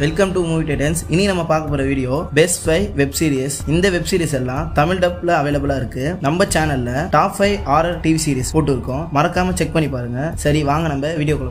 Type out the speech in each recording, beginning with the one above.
Welcome to movie Titans இனி நம்ம பார்க்க போற video best five web series இந்த வெப் சீரிஸ் எல்லாம் தமிழ் டப்ல அவைலபிளா இருக்கு நம்ம சேனல்ல top five RR TV series போட்டு இருக்கோம் மறக்காம செக் பண்ணி பாருங்க சரி வாங்க நம்ம வீடியோக்குள்ள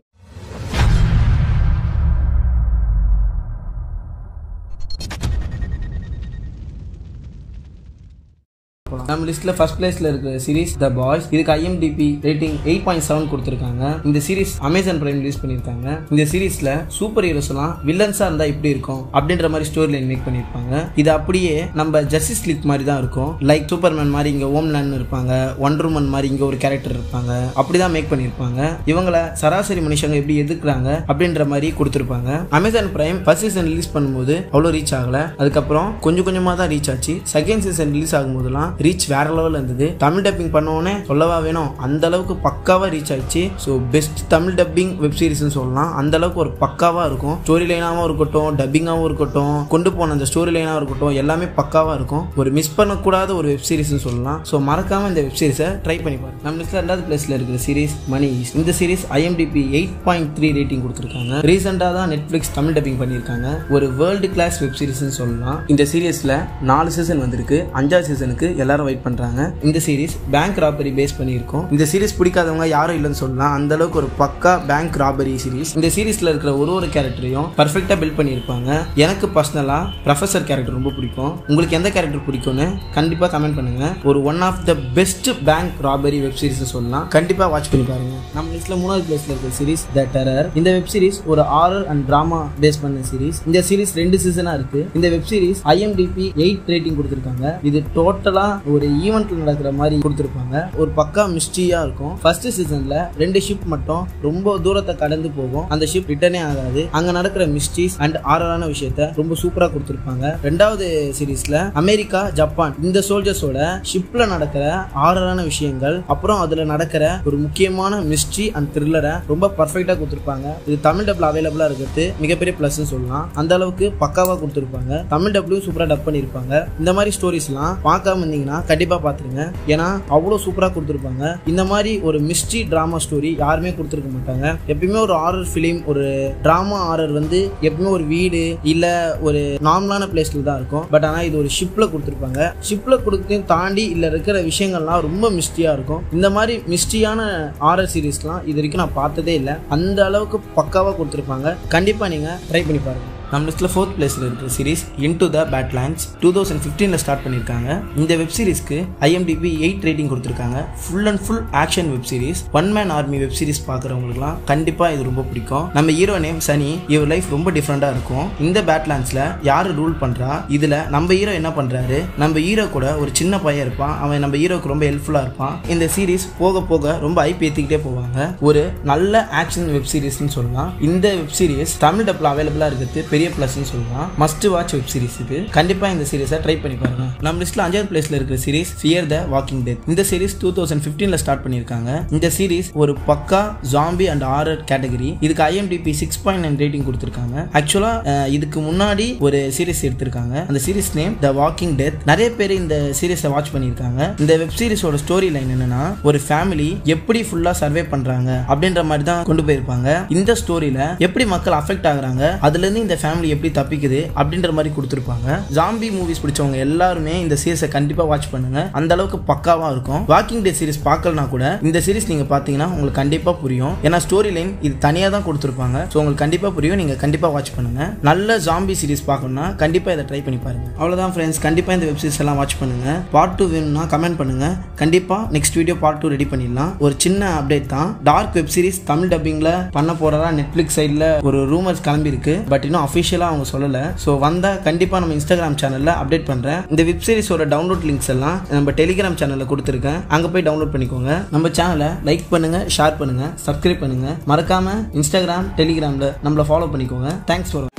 நம்ம லிஸ்ட்ல ஃபர்ஸ்ட் பிளேஸ்ல இருக்கிற சீரிஸ் த பாய்ஸ் இதுக்கு IMDb rating eight point seven கொடுத்துருக்காங்க இந்த சீரிஸ் அமேசான் பிரைம் ரிலீஸ் பண்ணியிருக்காங்க இந்த சீரிஸ்ல சூப்பர் ஹீரோஸ் எல்லாம் வில்லன்ஸா இருந்தா எப்படி இருக்கும் அப்படின்ற மாதிரி ஸ்டோரி லைன் மேக் பண்ணியிருப்பாங்க இது அப்படியே நம்ம ஜஸ்டிஸ் லீக் மாதிரி தான் இருக்கும் லைக் சூப்பர்மேன் மாதிரி இங்க ஓம்லேண்ட் இருப்பாங்க ஒண்டர்மன் மாதிரி இங்க ஒரு கேரக்டர் இருப்பாங்க அப்படிதான் மேக் பண்ணியிருப்பாங்க இவங்கள சராசரி மனுஷங்க எப்படி எதிர்க்கிறாங்க அப்படின்ற மாதிரி கொடுத்துருப்பாங்க Amazon Prime first season release பண்ணும்போது அவ்வளோ ரீச் ஆகல அதுக்கப்புறம் கொஞ்சம் கொஞ்சமாக தான் ரீச் ஆச்சு செகண்ட் சீசன் ரிலீஸ் ஆகும்போதெல்லாம் ரீச் வேற லெவலில் இருந்தது தமிழ் டப்பிங் பண்ணோன்னே சொல்லவா வேணும் அந்த அளவுக்கு பக்காவாக ரீச் ஆயிடுச்சு so best Tamil dubbing web சீரிஸ்னு சொல்லலாம் அந்த அளவுக்கு ஒரு பக்காவாக இருக்கும் ஸ்டோரி லைனாகவும் இருக்கட்டும் டப்பிங்காகவும் இருக்கட்டும் கொண்டு போன அந்த ஸ்டோரி லைனாக இருக்கட்டும் எல்லாமே பக்காவாக இருக்கும் ஒரு மிஸ் பண்ணக்கூடாத ஒரு வெப் சீரிஸ்னு சொல்லலாம் ஸோ மறக்காம இந்த வெப் சீரிஸை ட்ரை பண்ணி பாருங்க நம்ம லிஸ்ட்ல ரெண்டாவது பிளேஸ்ல இருக்கிற சீரிஸ் மணி ஈஸ்ட். இந்த series IMDb eight point three rating கொடுத்துருக்காங்க ரீசெண்டாக தான் நெட்ஃபிளிக்ஸ் தமிழ் டப்பிங் பண்ணியிருக்காங்க ஒரு வேர்ல்டு கிளாஸ் வெப் சீரிஸ்னு சொல்லலாம் இந்த சீரிஸ்ல நாலு சீசன் வந்திருக்கு அஞ்சாவது சீசனுக்கு எல்லாரும் வெயிட் பண்றாங்க இந்த சீரிஸ் பேங்க் ராபரி பேஸ் பண்ணியிருக்கோம் இந்த சீரிஸ் பிடிக்காதவங்க யாரும் இல்லைன்னு சொல்லலாம் அந்த அளவுக்கு ஒரு பக்கா பேங்க் ராபரி சீரிஸ் இந்த சீரிஸ்ல இருக்கிற ஒரு ஒரு கேரக்டரையும் பர்ஃபெக்டா பில்ட் பண்ணியிருப்பாங்க எனக்கு பர்சனலா ப்ரொஃபசர் கேரக்டர் ரொம்ப பிடிக்கும் உங்களுக்கு எந்த கேரக்டர் பிடிக்கும்னு கண்டிப்பா கமெண்ட் பண்ணுங்க ஒரு one of the best bank robbery web series சொல்லலாம் கண்டிப்பா வாட்ச் பண்ணி பாருங்க நம்ம லிஸ்ட்ல மூணாவது பிளேஸ்ல இருக்கிற சீரிஸ் த டெரர் இந்த வெப் சீரிஸ் ஒரு ஆரர் அண்ட் டிராமா பேஸ் பண்ண சீரிஸ் இந்த சீரிஸ் ரெண்டு சீசனா இருக்கு இந்த web series IMDb eight rating கொடுத்துருக்காங்க இது டோட்டலா ஒரு ஈவெண்ட்ல நடக்கிற மாதிரி கொடுத்துருப்பாங்க ஒரு பக்கா மிஸ்ட்ரியா இருக்கும் ஃபர்ஸ்ட் சீசன்ல ரெண்டு ஷிப் மட்டும் ரொம்ப தூரத்தை கடந்து போகும் அந்த ஷிப் ரிட்டர்னே ஆகாது அங்க நடக்கிற மிஸ்ட்ரிஸ் அண்ட் ஆரரான விஷயத்த ரொம்ப சூப்பரா கொடுத்துருப்பாங்க ரெண்டாவது சீரீஸ்ல அமெரிக்கா ஜப்பான் இந்த சோல்ஜர்ஸோட ஷிப்ல நடக்கிற ஆரரான விஷயங்கள் அப்புறம் அதுல நடக்கிற ஒரு முக்கியமான மிஸ்ட்ரி அண்ட் த்ரில்லரை ரொம்ப பர்ஃபெக்டா கொடுத்துருப்பாங்க இது தமிழ் டப்ல அவைலபிளா இருக்கிறது மிகப்பெரிய பிளஸ் சொல்லலாம் அந்த அளவுக்கு பக்காவா கொடுத்துருப்பாங்க தமிழ் டப்லையும் சூப்பரா டப் பண்ணிருப்பாங்க இந்த மாதிரி ஸ்டோரிஸ்லாம் பார்க்காம இருந்தீங்கன்னா கண்டிப்பா பாத்துருங்க ஏன்னா அவ்வளோ சூப்பரா கொடுத்துருப்பாங்க இந்த மாதிரி ஒரு மிஸ்ட்ரி டிராமா ஸ்டோரி யாருமே கொடுத்துருக்க மாட்டாங்க எப்பயுமே ஒரு ஆரர் ஃபிலிம் ஒரு டிராமா ஆரர் வந்து எப்பயுமே ஒரு வீடு இல்ல ஒரு நார்மலான பிளேஸ்ல தான் இருக்கும் பட் ஆனா இது ஒரு ஷிப்ல கொடுத்துருப்பாங்க ஷிப்ல கொடுத்தையும் தாண்டி இல்ல இருக்கிற விஷயங்கள்லாம் ரொம்ப மிஸ்ட்ரியா இருக்கும் இந்த மாதிரி மிஸ்ட்ரியான ஆரர் சீரிஸ்லாம் இது வரைக்கும் நான் பார்த்ததே இல்லை அந்த அளவுக்கு பக்காவா கொடுத்துருப்பாங்க கண்டிப்பா நீங்க ட்ரை பண்ணி பாருங்க நம்ம லிஸ்ட்டில் ஃபோர்த் பிளேஸில் இருக்கிற series into the Badlands two thousand ஃபிஃப்டீனில் ஸ்டார்ட் பண்ணியிருக்காங்க இந்த வெப் சீரிஸ்க்கு ஐஎம்டிபி எயிட் ரேட்டிங் கொடுத்துருக்காங்க full and full action web series one man army web series பார்க்குறவங்களுக்குலாம் கண்டிப்பாக இது ரொம்ப பிடிக்கும் நம்ம ஹீரோ நேம் சனி இவர் லைஃப் ரொம்ப டிஃப்ரெண்ட்டாக இருக்கும் இந்த பேட்லாண்ட்ஸில் யார் ரூல் பண்ணுறா இதில் நம்ம ஹீரோ என்ன பண்ணுறாரு நம்ம ஹீரோ கூட ஒரு சின்ன பையன் இருப்பான் அவன் நம்ம ஹீரோக்கு ரொம்ப ஹெல்ப்ஃபுல்லாக இருப்பான் இந்த சீரிஸ் போக போக ரொம்ப ஐப் ஏற்றிக்கிட்டே போவாங்க ஒரு நல்ல ஆக்ஷன் வெப் சீரிஸ்னு சொல்லலாம் இந்த வெப் சீரிஸ் தமிழ் டப்பில் அவைலபிளாக இருக்கிறது பெரிய ப்ளஸ்னு சொல்லலாம் மஸ்ட் வாட்ச் வெப் சீரிஸ் இது கண்டிப்பா இந்த சீரிஸை ட்ரை பண்ணி பாருங்க நம்ம லிஸ்ட்ல அஞ்சாவது பிளேஸ்ல இருக்கிற series Fear the Walking Dead இந்த சீரிஸ் டூ தௌசண்ட் ஃபிஃப்டீன்ல ஸ்டார்ட் பண்ணியிருக்காங்க இந்த சீரிஸ் ஒரு பக்கா ஜாம்பி அண்ட் ஆரர் கேட்டகரி இதுக்கு IMDb six point nine rating கொடுத்துருக்காங்க ஆக்சுவலா இதுக்கு முன்னாடி ஒரு சீரிஸ் எடுத்திருக்காங்க அந்த series name The Walking Dead நிறைய பேர் இந்த சீரிஸை வாட்ச் பண்ணியிருக்காங்க இந்த வெப் சீரிஸோட ஸ்டோரி லைன் என்னன்னா ஒரு ஃபேமிலி எப்படி ஃபுல்லா சர்வே பண்றாங்க அப்படின்ற மாதிரி தான் கொண்டு போயிருப்பாங்க இந்த ஸ்டோரியில எப்படி மக்கள் அஃபெக்ட் ஆகுறாங்க அதுல இருந்து இந்த ஃபேமிலி எப்படி தப்பிக்குது அப்படின்ற மாதிரி கொடுத்துருப்பாங்க ஜாம்பி மூவிஸ் பிடிச்சவங்க எல்லாருமே இந்த சீரிஸை கண்டிப்பா வாட்ச் பண்ணுங்க அந்த அளவுக்கு பக்காவா இருக்கும் வாக்கிங் டே சீரிஸ் பார்க்கலனா கூட இந்த சீரிஸ் நீங்க பாத்தீங்கன்னா உங்களுக்கு கண்டிப்பா புரியும் ஏன்னா ஸ்டோரி லைன் இது தனியா தான் கொடுத்துருப்பாங்க ஸோ உங்களுக்கு கண்டிப்பா புரியும் நீங்க கண்டிப்பா வாட்ச் பண்ணுங்க நல்ல ஜாம்பி சீரிஸ் பார்க்கணும்னா கண்டிப்பா இதை ட்ரை பண்ணி பாருங்க அவ்வளவுதான் ஃப்ரெண்ட்ஸ் கண்டிப்பா இந்த வெப் சீரிஸ் எல்லாம் வாட்ச் பண்ணுங்க பார்ட் டூ வேணும்னா கமெண்ட் பண்ணுங்க கண்டிப்பா next video part two ready பண்ணிடலாம் ஒரு சின்ன அப்டேட் தான் டார்க் வெப் சீரிஸ் தமிழ் டப்பிங்ல பண்ண போறதா நெட்ஃபிளிக்ஸ் சைட்ல ஒரு ரூமர்ஸ் கிளம்பி இருக்கு பட் இன்னும் அஃபிஷியலா அவங்க சொல்லல ஸோ வந்தா கண்டிப்பா நம்ம இன்ஸ்டாகிராம் சேனல்ல அப்டேட் பண்றேன் இந்த வெப் சீரிஸோட டவுன்லோட் லிங்க்ஸ் எல்லாம் நம்ம டெலிகிராம் சேனல்ல கொடுத்துருக்கேன் அங்க போய் டவுன்லோட் பண்ணிக்கோங்க நம்ம சேனலை லைக் பண்ணுங்க ஷேர் பண்ணுங்க சப்ஸ்கிரைப் பண்ணுங்க மறக்காம இன்ஸ்டாகிராம் டெலிகிராம்ல நம்மள ஃபாலோ பண்ணிக்கோங்க தேங்க்ஸ் ஃபார்